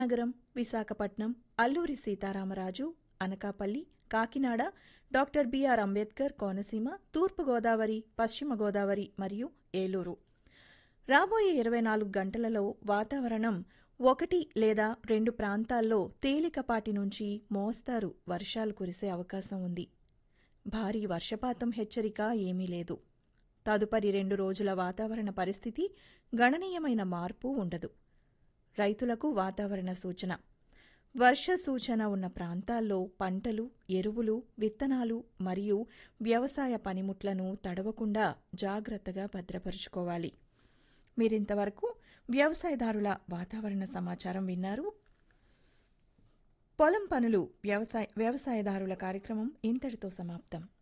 నగరం Visakhapatnam Alluri Sitarama Raju Anakapalli Kakinada doctor BR Ambedkar Konaseema తూర్పుగోదావరి పశ్చిమ గోదావరి మరియు ఏలూరు రాబోయే ఇరవై నాలుగు గంటలలో వాతావరణం ఒకటి లేదా రెండు ప్రాంతాల్లో తేలికపాటి నుంచి మోస్తారు వర్షాలు కురిసే అవకాశం ఉంది భారీ వర్షపాతం హెచ్చరిక ఏమీ లేదు తదుపరి రెండు రోజుల వాతావరణ పరిస్థితి గణనీయమైన మార్పు ఉండదు రైతులకు వాతావరణ సూచన వర్ష సూచన ఉన్న ప్రాంతాల్లో పంటలు ఎరువులు విత్తనాలు మరియు వ్యవసాయ పనిముట్లను తడవకుండా జాగ్రత్తగా భద్రపరుచుకోవాలి మీరింతవరకు వ్యవసాయదారుల వాతావరణ సమాచారం విన్నారు పొలం పనులు వ్యవసాయ వ్యవసాయదారుల కార్యక్రమం ఇంతటితో సమాప్తం